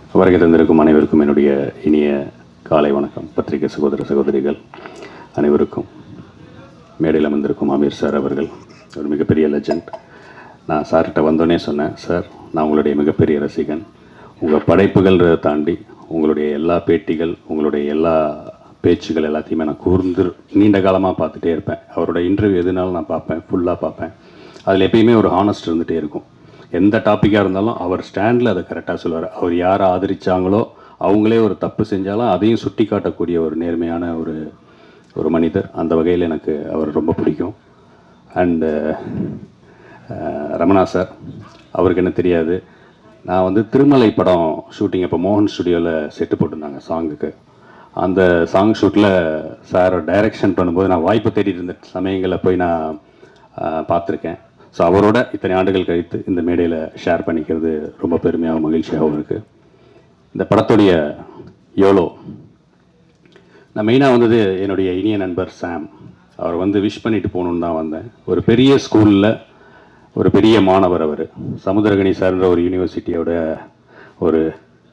வருகை தந்திருக்கும் அனைவருக்கும் என்னுடைய இனிய காலை வணக்கம் பத்திரிகை சகோதர சகோதரிகள் அனைவருக்கும் மேடையில் அமர்ந்திருக்கும் அமீர் சார் அவர்கள் ஒரு மிகப்பெரிய லெஜண்ட் நான் சார்கிட்ட வந்தோடனே சொன்னேன் சார் நான் உங்களுடைய மிகப்பெரிய ரசிகன் உங்கள் படைப்புகள்ன்றதை தாண்டி உங்களுடைய எல்லா பேட்டிகள் உங்களுடைய எல்லா பேச்சுகள் எல்லாத்தையுமே நான் கூர்ந்து நீண்ட காலமாக பார்த்துட்டே இருப்பேன் அவரோட இன்டர்வியூ எதுனாலும் நான் பார்ப்பேன் ஃபுல்லாக பார்ப்பேன் அதில் எப்பயுமே ஒரு ஹானஸ்ட் இருந்துகிட்டே இருக்கும் எந்த டாப்பிக்காக இருந்தாலும் அவர் ஸ்டாண்டில் அதை கரெக்டாக சொல்லுவார் அவர் யாரை ஆதரிச்சாங்களோ அவங்களே ஒரு தப்பு செஞ்சாலும் அதையும் சுட்டி காட்டக்கூடிய ஒரு நேர்மையான ஒரு ஒரு மனிதர் அந்த வகையில் எனக்கு அவர் ரொம்ப பிடிக்கும் அண்டு ரமணா சார் அவருக்கு என்ன தெரியாது நான் வந்து திருமலை படம் ஷூட்டிங் இப்போ மோகன் ஸ்டுடியோவில் செட்டு போட்டிருந்தாங்க சாங்குக்கு அந்த சாங் ஷூட்டில் சார் டைரக்ஷன் பண்ணும்போது நான் வாய்ப்பு தேடிட்டு இருந்த சமயங்களில் போய் நான் ஆஹ், பார்த்துருக்கேன் ஸோ அவரோட இத்தனை ஆண்டுகள் கழித்து இந்த மேடையில் ஷேர் பண்ணிக்கிறது ரொம்ப பெருமையாகவும் மகிழ்ச்சியாகவும் இருக்குது இந்த படத்துடைய யோலோ நான் மெயினாக வந்தது என்னுடைய இனிய நண்பர் சாம் அவர் வந்து விஷ் பண்ணிட்டு போகணுன்னு தான் வந்தேன் ஒரு பெரிய ஸ்கூலில் ஒரு பெரிய மாணவர் அவர் சமுத்திரகணி சார்ன்ற ஒரு யூனிவர்சிட்டியோட ஒரு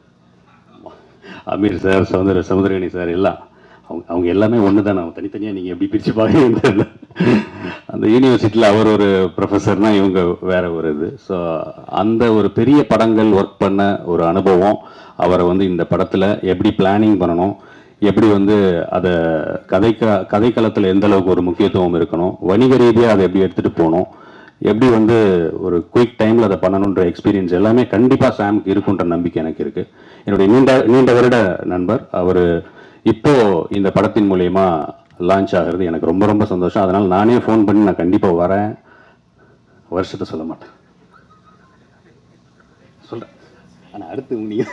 அமீர் சார் சமுதிர சமுதிரகணி சார் எல்லாம் அவங்க அவங்க எல்லாமே ஒன்று தான் அவங்க தனித்தனியாக நீங்கள் எப்படி பிரித்து பார்க்கறீங்கன்னு தெரியல அந்த யூனிவர்சிட்டியில் அவர் ஒரு ப்ரொஃபஸர்னா இவங்க வேற ஒரு இது ஸோ அந்த ஒரு பெரிய படங்கள் ஒர்க் பண்ண ஒரு அனுபவம் அவரை வந்து இந்த படத்தில் எப்படி பிளானிங் பண்ணணும் எப்படி வந்து அதை கதைக்க கதைக்களத்தில் எந்த அளவுக்கு ஒரு முக்கியத்துவம் இருக்கணும் வணிக ரீதியாக அதை எப்படி எடுத்துகிட்டு போகணும் எப்படி வந்து ஒரு குயிக் டைமில் அதை பண்ணணுன்ற எக்ஸ்பீரியன்ஸ் எல்லாமே கண்டிப்பாக சாம்க்கு இருக்குன்ற நம்பிக்கை எனக்கு இருக்குது என்னுடைய நீண்ட நீண்ட வருட நண்பர் அவர் இப்போ இந்த படத்தின் மூலயமா லான்ச் ஆகிறது எனக்கு ரொம்ப ரொம்ப சந்தோஷம் அதனால் நானே ஃபோன் பண்ணி நான் கண்டிப்பாக வரேன் வருஷத்தை சொல்ல மாட்டேன் சொல்கிறேன் ஆனால் அடுத்து நீங்கள்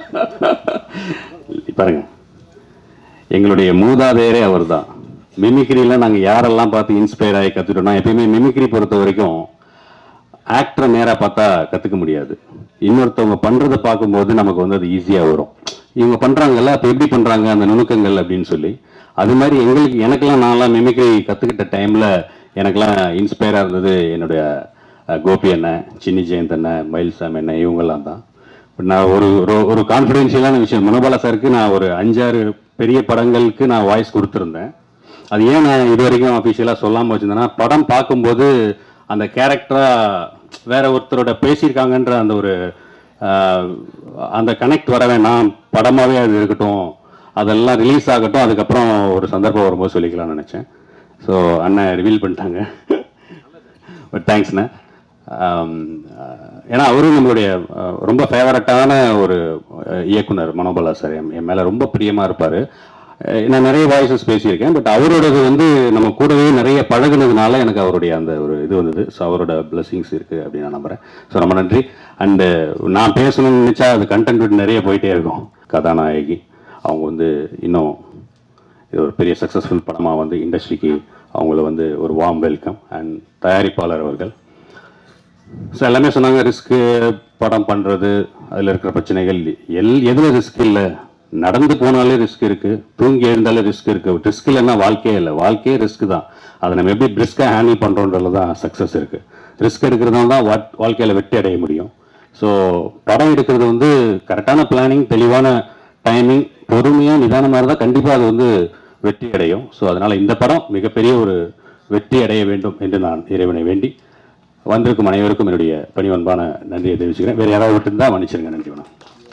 பாருங்க எங்களுடைய மூதாதையரே அவர் தான் மிமிக்ரியில் நாங்கள் யாரெல்லாம் பார்த்து இன்ஸ்பயர் ஆகி கற்றுட்டோம்னா எப்பயுமே மிமிக்ரி பொறுத்த வரைக்கும் ஆக்டரை நேராக பார்த்தா கற்றுக்க முடியாது இன்னொருத்தவங்க பண்ணுறதை பார்க்கும்போது நமக்கு வந்து அது ஈஸியாக வரும் இவங்க பண்ணுறாங்கல்ல அப்போ எப்படி பண்ணுறாங்க அந்த நுணுக்கங்கள் அப்படின்னு சொல்லி அது மாதிரி எங்களுக்கு எனக்கெல்லாம் நான்லாம் மிமிக்ரி கற்றுக்கிட்ட டைமில் எனக்கெல்லாம் இன்ஸ்பயராக இருந்தது என்னுடைய அஹ், கோபி அண்ணன் சின்னி ஜெயந்த் அண்ணன் மயில் சாமி அண்ணன் இவங்கெல்லாம் தான் But நான் ஒரு ஒரு- ஒரு கான்ஃபிடென்ஷியலான விஷயம் மனோபாலா சாருக்கு நான் ஒரு அஞ்சாறு பெரிய படங்களுக்கு நான் வாய்ஸ் கொடுத்துருந்தேன் அது ஏன் நான் இது வரைக்கும் அஃபிஷியலாக சொல்லாமல் வச்சிருந்தேன்னா படம் பார்க்கும்போது அந்த கேரக்டராக வேற ஒருத்தரோட பேசியிருக்காங்கன்ற அந்த ஒரு ஆஹ், அந்த கனெக்ட் வர வேணாம் படமாகவே அது இருக்கட்டும் அதெல்லாம் ரிலீஸ் ஆகட்டும் அதுக்கப்புறம் ஒரு சந்தர்ப்பம் வரும்போது சொல்லிக்கலாம்னு நினச்சேன் ஸோ அண்ணன் ரிவீல் பண்ணிட்டாங்க பட் தேங்க்ஸ்ண்ணே ஏன்னா அவரும் நம்மளுடைய அஹ், ரொம்ப ஃபேவரட்டான ஒரு அஹ், இயக்குனர் மனோபலா சார் என் என் மேலே ரொம்ப பிரியமாக இருப்பார் நான் நிறைய வாய்ஸஸ் பேசியிருக்கேன் பட் அவரோடது வந்து நம்ம கூடவே நிறைய பழகுனதுனால எனக்கு அவருடைய அந்த ஒரு இது வந்தது ஸோ அவரோட பிளெஸிங்ஸ் இருக்குது அப்படின்னு நான் நம்புகிறேன் ஸோ ரொம்ப நன்றி அண்டு நான் பேசணும்னு நினச்சா அது கண்டென்ட் நிறைய போயிட்டே இருக்கும் கதாநாயகி அவங்க வந்து இன்னும் இது ஒரு பெரிய சக்ஸஸ்ஃபுல் படமாக வந்து இண்டஸ்ட்ரிக்கு அவங்கள வந்து ஒரு வார்ம் வெல்கம் அண்ட் தயாரிப்பாளர் அவர்கள் ஸோ எல்லாமே சொன்னாங்க ரிஸ்க்கு படம் பண்ணுறது அதில் இருக்கிற பிரச்சனைகள் எல் எதில் ரிஸ்க் இல்லை நடந்து போனாலே ரிஸ்க் இருக்குது தூங்கி எழுந்தாலே ரிஸ்க் இருக்குது ரிஸ்க் இல்லைன்னா வாழ்க்கையே இல்லை வாழ்க்கையே ரிஸ்க் தான் அதை நம்ம எப்படி பிரிஸ்காக ஹேண்டில் பண்ணுறோன்றதுல தான் சக்ஸஸ் இருக்குது ரிஸ்க் எடுக்கிறதுனால தான் வா வாழ்க்கையில் வெற்றி அடைய முடியும் ஸோ படம் எடுக்கிறது வந்து கரெக்டான பிளானிங் தெளிவான டைமிங் பொறுமையாக நிதானமாக இருந்தால் கண்டிப்பாக அது வந்து வெற்றி அடையும் ஸோ அதனால் இந்த படம் மிகப்பெரிய ஒரு வெற்றி அடைய வேண்டும் என்று நான் இறைவனை வேண்டி வந்திருக்கும் அனைவருக்கும் என்னுடைய பணிவன்பான நன்றியை தெரிவிச்சுக்கிறேன் வேறு யாராவது விட்டுருந்தா மன்னிச்சிருங்க நன்றி வணக்கம்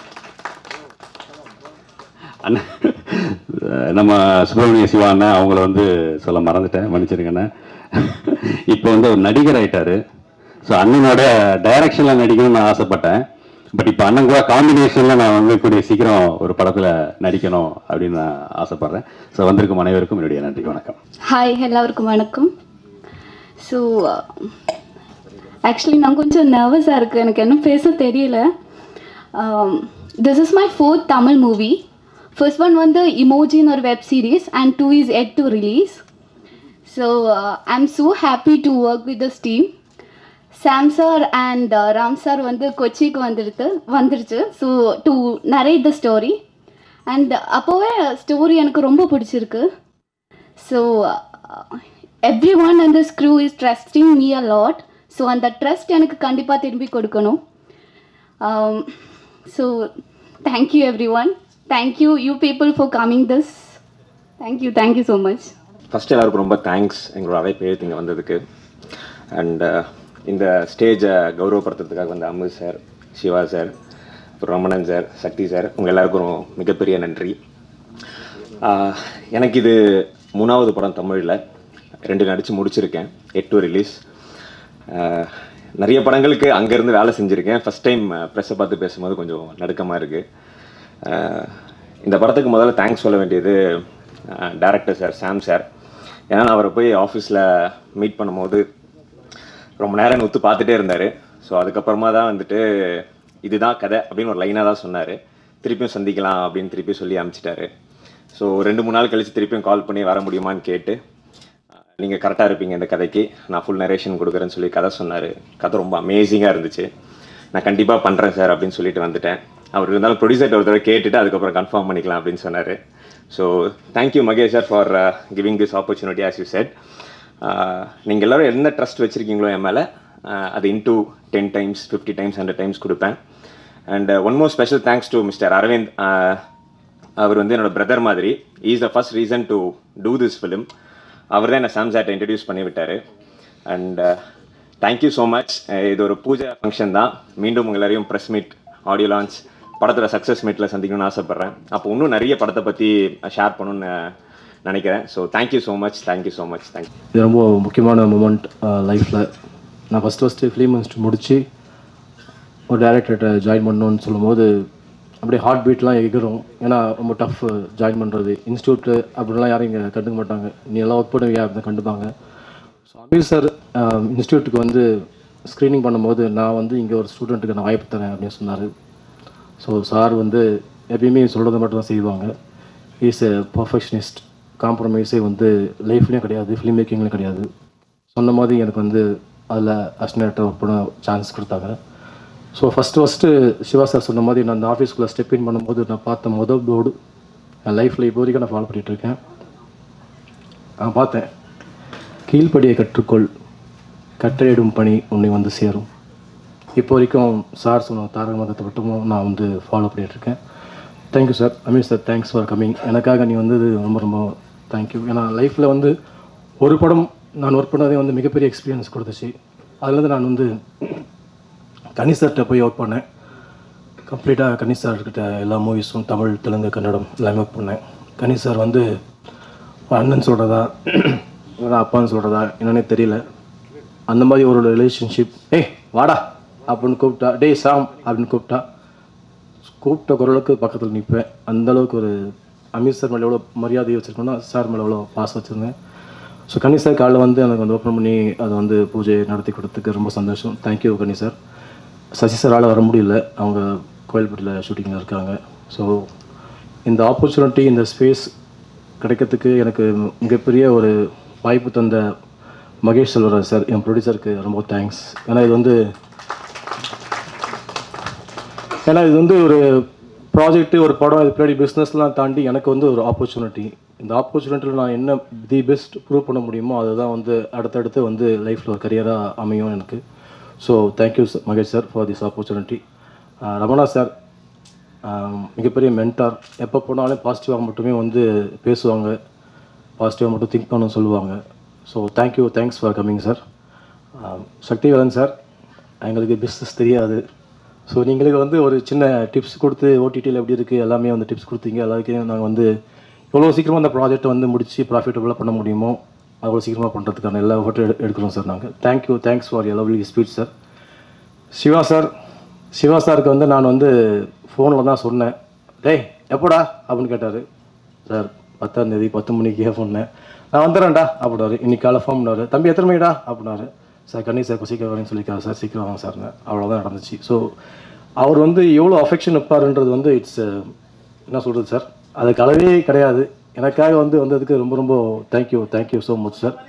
அண்ணா நம்ம சுப்பிரமணிய சிவா அண்ணன் அவங்கள வந்து சொல்ல மறந்துட்டேன் மன்னிச்சிருங்க அண்ணன் இப்போ வந்து ஒரு நடிகர் ஆயிட்டாரு ஸோ அண்ணனோட டைரக்ஷனில் நடிக்கணும்னு நான் ஆசைப்பட்டேன் பட் இப்போ அண்ணன் கூட காம்பினேஷனில் நான் வந்து கூடிய சீக்கிரம் ஒரு படத்தில் நடிக்கணும் அப்படின்னு நான் ஆசைப்பட்றேன் ஸோ வந்திருக்கும் அனைவருக்கும் என்னுடைய நன்றி வணக்கம் ஹாய் எல்லாருக்கும் வணக்கம் ஸோ ஆக்சுவலி நான் கொஞ்சம் நர்வஸாக இருக்குது எனக்கு இன்னும் பேச தெரியல this is my fourth Tamil movie first one வந்து இமோஜின்னு ஒரு web series and two is yet to release so I am so happy to work with this team Sam sir and Ram sir வந்து கொச்சிக்கு வந்துடுது வந்துருச்சு so to narrate the story and அப்போவே story எனக்கு ரொம்ப பிடிச்சிருக்கு ஸோ எவ்ரி ஒன் அந்த crew is trusting me a lot so அந்த ட்ரஸ்ட் எனக்கு கண்டிப்பாக திரும்பி கொடுக்கணும் so Thank you, everyone. Thank you, you people, for coming this. Thank you. Thank you so much. First எல்லாருக்கும் ரொம்ப தேங்க்ஸ் எங்களோட அழைப்பு எழுத்து இங்கே வந்ததுக்கு அண்ட் இந்த ஸ்டேஜை கௌரவப்படுத்துறதுக்காக வந்த அமு சார் சிவா சார் அப்புறம் ரமணன் சார் சக்தி சார் உங்கள் எல்லாருக்கும் மிகப்பெரிய நன்றி ஆஹ், எனக்கு இது மூணாவது படம் தமிழில் ரெண்டு நடித்து முடிச்சிருக்கேன் எட்டு ரிலீஸ் நிறைய படங்களுக்கு அங்கேருந்து வேலை செஞ்சுருக்கேன் ஃபஸ்ட் டைம் ப்ரெஸ்ஸை பார்த்து பேசும்போது கொஞ்சம் நடுக்கமாக இருக்குது இந்த படத்துக்கு முதல்ல தேங்க்ஸ் சொல்ல வேண்டியது டேரக்டர் சார் சாம் சார் ஏன்னா நான் அவரை போய் ஆஃபீஸில் மீட் பண்ணும்போது ரொம்ப நேரம் ஒத்து பார்த்துட்டே இருந்தார் ஸோ அதுக்கப்புறமா தான் வந்துட்டு இதுதான் கதை அப்படின்னு ஒரு லைனாக தான் சொன்னார் திருப்பியும் சந்திக்கலாம் அப்படின்னு திருப்பி சொல்லி அனுப்பிச்சிட்டாரு ஸோ ரெண்டு மூணு நாள் கழித்து திருப்பியும் கால் பண்ணி வர முடியுமான்னு கேட்டு நீங்கள் கரெக்டாக இருப்பீங்க இந்த கதைக்கு நான் ஃபுல் நரேஷன் கொடுக்குறேன்னு சொல்லி கதை சொன்னார் கதை ரொம்ப அமேசிங்காக இருந்துச்சு நான் கண்டிப்பாக பண்ணுறேன் சார் அப்படின்னு சொல்லிட்டு வந்துட்டேன் அவர் இருந்தாலும் ப்ரொடியூசர்ட்ட ஒரு தடவை கேட்டுட்டு அதுக்கப்புறம் கன்ஃபார்ம் பண்ணிக்கலாம் அப்படின்னு சொன்னார் so thank you Mahesh sir for giving this opportunity as you said நீங்கள் எல்லோரும் என்ன ட்ரஸ்ட் வச்சுருக்கீங்களோ என் மேலே அது into ten times fifty times hundred times கொடுப்பேன் and one more special thanks to mister Aravind uh, அவர் வந்து என்னோட பிரதர் மாதிரி is the first reason to do this film அவர் தான் என்னை சாம்சாட்டை இன்ட்ரடியூஸ் பண்ணி விட்டார் அண்ட் தேங்க்யூ ஸோ மச் இது ஒரு பூஜை ஃபங்க்ஷன் தான் மீண்டும் உங்க எல்லாரையும் ப்ரெஸ் மீட் ஆடியோ லான்ச் படத்தோட சக்ஸஸ் மீட்டில் சந்திக்கணும்னு ஆசைப்பட்றேன் அப்போ இன்னும் நிறைய படத்தை பற்றி ஷேர் பண்ணணும்னு நினைக்கிறேன் so thank you so much thank you so much thank you இது ரொம்ப முக்கியமான மூமெண்ட் லைஃப்பில் நான் ஃபஸ்ட்டு ஃபஸ்ட்டு ஃபிலிம் இன்ஸ்ட் முடித்து ஒரு டேரக்டர்கிட்ட ஜாயின் பண்ணணும்னு சொல்லும்போது அப்படியே ஹார்ட் பீட்லாம் எகிரும் ஏன்னா ரொம்ப டஃப் ஜாயின் பண்ணுறது இன்ஸ்டியூட்டு அப்படிலாம் யாரும் இங்கே கண்டுக்க மாட்டாங்க நீ எல்லாம் ஒர்க் பண்ணுவியா அப்படின்னு கண்டுப்பாங்க ஸோ அமீர் சார் இன்ஸ்டியூட்டுக்கு வந்து ஸ்க்ரீனிங் பண்ணும்போது நான் வந்து இங்கே ஒரு ஸ்டூடெண்ட்டுக்கு நான் வாய்ப்பு தரேன் அப்படின்னு சொன்னார் ஸோ சார் வந்து எப்பயுமே சொல்கிறத மட்டும் தான் செய்வாங்க இஸ் எ பர்ஃபெக்ஷனிஸ்ட் காம்ப்ரமைஸே வந்து லைஃப்லேயும் கிடையாது ஃபிலிம் மேக்கிங்லேயும் கிடையாது சொன்ன மாதிரி எனக்கு வந்து அதில் அஸ்டினேட்டர் ஒர்க் பண்ண சான்ஸ் கொடுத்தாங்க so first first Siva sir சொன்ன மாதிரி நான் அந்த ஆஃபீஸ்க்குள்ளே ஸ்டெப் இன் பண்ணும்போது நான் பார்த்த முதல் போர்டு என் லைஃப்பில் இப்போ வரைக்கும் நான் ஃபாலோ பண்ணிகிட்டு இருக்கேன் நான் பார்த்தேன் கீழ்ப்படியை கற்றுக்கொள் கட்டளையிடும் பணி உன்னை வந்து சேரும் இப்போ வரைக்கும் சார் சொன்ன தாரக மதத்தை மட்டும் நான் வந்து ஃபாலோ பண்ணிகிட்ருக்கேன் thank you sir Ameer sir thanks for coming எனக்காக நீ வந்தது ரொம்ப ரொம்ப தேங்க்யூ ஏன்னா லைஃப்பில் வந்து ஒரு படம் நான் ஒர்க் பண்ணதே வந்து மிகப்பெரிய எக்ஸ்பீரியன்ஸ் கொடுத்துச்சு அதுலேருந்து நான் வந்து கனி சார்கிட்ட போய் ஒர்க் பண்ணேன் கம்ப்ளீட்டாக கனி சார்கிட்ட எல்லா மூவிஸும் தமிழ் தெலுங்கு கன்னடம் எல்லாமே ஒர்க் பண்ணேன் கனி சார் வந்து அண்ணன் சொல்கிறதா இல்லைனா அப்பான்னு சொல்கிறதா என்னன்னே தெரியல அந்த மாதிரி ஒரு ரிலேஷன்ஷிப் ஏய் வாடா அப்படின்னு கூப்பிட்டா டேய் சாம் அப்படின்னு கூப்பிட்டா கூப்பிட்ட குரலுக்கு பக்கத்தில் நிற்பேன் அந்த அளவுக்கு ஒரு அமீர் சார் மேலே எவ்வளோ மரியாதை வச்சுருக்கோன்னா சார் மேலே எவ்வளோ பாசம் வச்சுருந்தேன் ஸோ கனி சார் காலைல வந்து எனக்கு வந்து ஓப்பன் பண்ணி அதை வந்து பூஜை நடத்தி கொடுத்ததுக்கு ரொம்ப சந்தோஷம் தேங்க்யூ கனி சார் சசி சாரால் வர முடியல அவங்க கோயில்பட்டியில் ஷூட்டிங்கில் இருக்காங்க ஸோ இந்த ஆப்பர்ச்சுனிட்டி இந்த ஸ்பேஸ் கிடைக்கிறதுக்கு எனக்கு மிகப்பெரிய ஒரு வாய்ப்பு தந்த மகேஷ் செல்வராஜ் சார் என் ப்ரொடியூசருக்கு ரொம்ப தேங்க்ஸ் ஏன்னா இது வந்து ஏன்னா இது வந்து ஒரு ப்ராஜெக்ட் ஒரு படம் இது பின்னாடி பிஸ்னஸ்லாம் தாண்டி எனக்கு வந்து ஒரு ஆப்பர்ச்சுனிட்டி இந்த ஆப்பர்ச்சுனிட்டியில் நான் என்ன தி பெஸ்ட் ப்ரூவ் பண்ண முடியுமோ அதுதான் வந்து அடுத்தடுத்து வந்து லைஃப்பில் ஒரு கரியராக அமையும் எனக்கு so thank you Mahesh sir for this opportunity Ramana sir மிகப்பெரிய மென்டார் எப்போ போனாலும் பாசிட்டிவாக மட்டுமே வந்து பேசுவாங்க பாசிட்டிவாக மட்டும் திங்க் பண்ண சொல்லுவாங்க so thank you thanks for coming sir Sakthivelan sir எங்களுக்கு பிஸ்னஸ் தெரியாது ஸோ நீங்களுக்கு வந்து ஒரு சின்ன டிப்ஸ் கொடுத்து ஓடிடியில் எப்படி இருக்குது எல்லாமே வந்து டிப்ஸ் கொடுத்தீங்க எல்லாருக்கும் நாங்கள் வந்து எவ்வளோ சீக்கிரமாக அந்த ப்ராஜெக்ட்டை வந்து முடித்து ப்ராஃபிட்டபுளாக பண்ண முடியுமோ அவ்வளோ சீக்கிரமாக பண்ணுறதுக்கான எல்லா எஃபர்ட்டும் எடு எடுக்கிறோம் சார் நாங்கள் thank you thanks for your lovely speech sir Siva sir Siva சாருக்கு வந்து நான் வந்து ஃபோனில் தான் சொன்னேன் டேய் எப்போடா அப்படின்னு கேட்டார் சார் பத்தாம் தேதி பத்து மணிக்கே சொன்னேன் நான் வந்துடுறேன்டா அப்படின்னாரு இன்னைக்கு காலை ஃபோன் பண்ணாரு தம்பி எத்தனை மணிடா அப்படின்னாரு சார் கண்ணி சார் சீக்கிரம் வரேன்னு சொல்லிக்காரு சார் சீக்கிரம் வாங்க சார்னு அவ்வளோதான் நடந்துச்சு ஸோ அவர் வந்து எவ்வளோ அஃபெக்ஷன் வைப்பாருன்றது வந்து இட்ஸ் என்ன சொல்கிறது சார் அது கலவே கிடையாது எனக்காக வந்து வந்ததுக்கு ரொம்ப ரொம்ப thank you thank you so much sir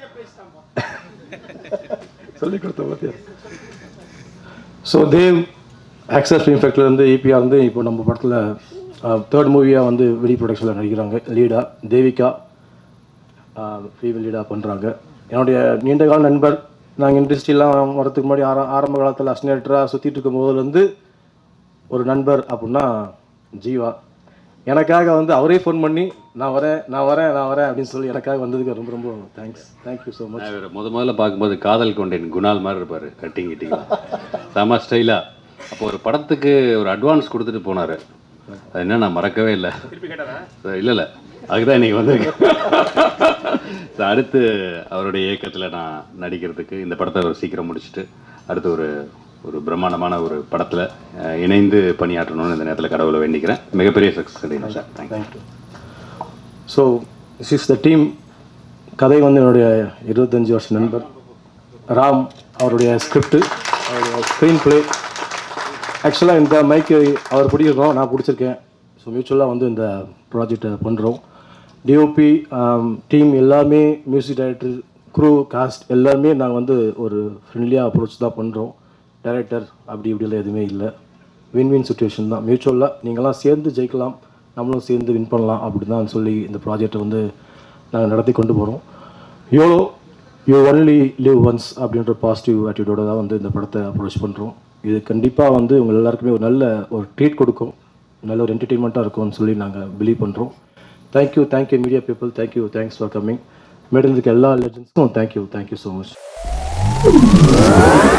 சொல்லி கொடுத்த பார்த்தியா ஸோ தேவ் ஆக்சஸ் ஃபிலிம் ஃபேக்ட்ரிலேருந்து இபிஆர் வந்து இப்போ நம்ம படத்தில் தேர்ட் மூவியாக வந்து வெளி ப்ரொடக்ஷனில் நடிக்கிறாங்க லீடாக தேவிகா ஃபீமேல் லீடாக பண்ணுறாங்க என்னுடைய நீண்ட கால நண்பர் நாங்கள் இண்டஸ்ட்ரிலாம் வரதுக்கு முன்னாடி ஆர ஆரம்ப காலத்தில் அஸ்னேட்டராக சுற்றிட்டு இருக்கும் போதுலேருந்து ஒரு நண்பர் அப்படின்னா ஜீவா எனக்காக வந்து அவரே ஃபோன் பண்ணி நான் வரேன் நான் வரேன் நான் வரேன் அப்படின்னு சொல்லி எனக்காக வந்ததுக்கு ரொம்ப ரொம்ப தேங்க்ஸ் தேங்க்யூ ஸோ மச் நான் இவரை முத முதல்ல பார்க்கும்போது காதல் கொண்டேன் குணால் மாதிரி இருப்பார் கட்டிங் கிட்டிங் செம ஸ்டைலா அப்போ ஒரு படத்துக்கு ஒரு அட்வான்ஸ் கொடுத்துட்டு போனார் அது என்ன நான் மறக்கவே இல்லை இல்லை இல்லை அதுக்கு தான் இன்னைக்கு வந்திருக்கேன் So, அடுத்து அவருடைய இயக்கத்தில் நான் நடிக்கிறதுக்கு இந்த படத்தை அவர் சீக்கிரம் முடிச்சுட்டு அடுத்து ஒரு ஒரு பிரம்மாண்டமான ஒரு படத்தில் இணைந்து பணியாற்றணும்னு இந்த நேரத்தில் கடவுளை வேண்டிக்கிறேன் மிகப்பெரிய சக்ஸஸ் அடையணும் sir thank you thank you so this is the team கதை வந்து என்னுடைய இருபத்தஞ்சி வருஷ நண்பர் ராம் அவருடைய ஸ்கிரிப்ட் அவருடைய ஸ்க்ரீன் ப்ளே ஆக்சுவலாக இந்த மைக்கு அவர் பிடிக்கிறோம் நான் பிடிச்சிருக்கேன் ஸோ மியூச்சுவலாக வந்து இந்த ப்ராஜெக்டை பண்ணுறோம் டிஓபி டீம் எல்லாமே மியூசிக் டைரக்டர் க்ரூ காஸ்ட் எல்லாருமே நாங்கள் வந்து ஒரு ஃப்ரெண்ட்லியாக அப்ரோச் தான் பண்ணுறோம் டைரக்டர் அப்படி இப்படிலாம் எதுவுமே இல்லை வின் வின் சுச்சுவேஷன் தான் மியூச்சுவலாக நீங்களாம் சேர்ந்து ஜெயிக்கலாம் நம்மளும் சேர்ந்து வின் பண்ணலாம் அப்படி தான் சொல்லி இந்த ப்ராஜெக்டை வந்து நாங்கள் நடத்தி கொண்டு போகிறோம் YOLO you only live once அப்படின்ற பாசிட்டிவ் ஆட்டிடியூடோட தான் வந்து இந்த படத்தை அப்ரோச் பண்ணுறோம் இது கண்டிப்பாக வந்து உங்கள் எல்லாருக்குமே ஒரு நல்ல ஒரு ட்ரீட் கொடுக்கும் நல்ல ஒரு என்டர்டெயின்மெண்ட்டாக இருக்கும்னு சொல்லி நாங்கள் பிலீவ் பண்ணுறோம் thank you thank you media people thank you thanks for coming madam இருக்க எல்லா லெஜன்ஸ்க்கும் தேங்க்யூ தேங்க்யூ ஸோ மச்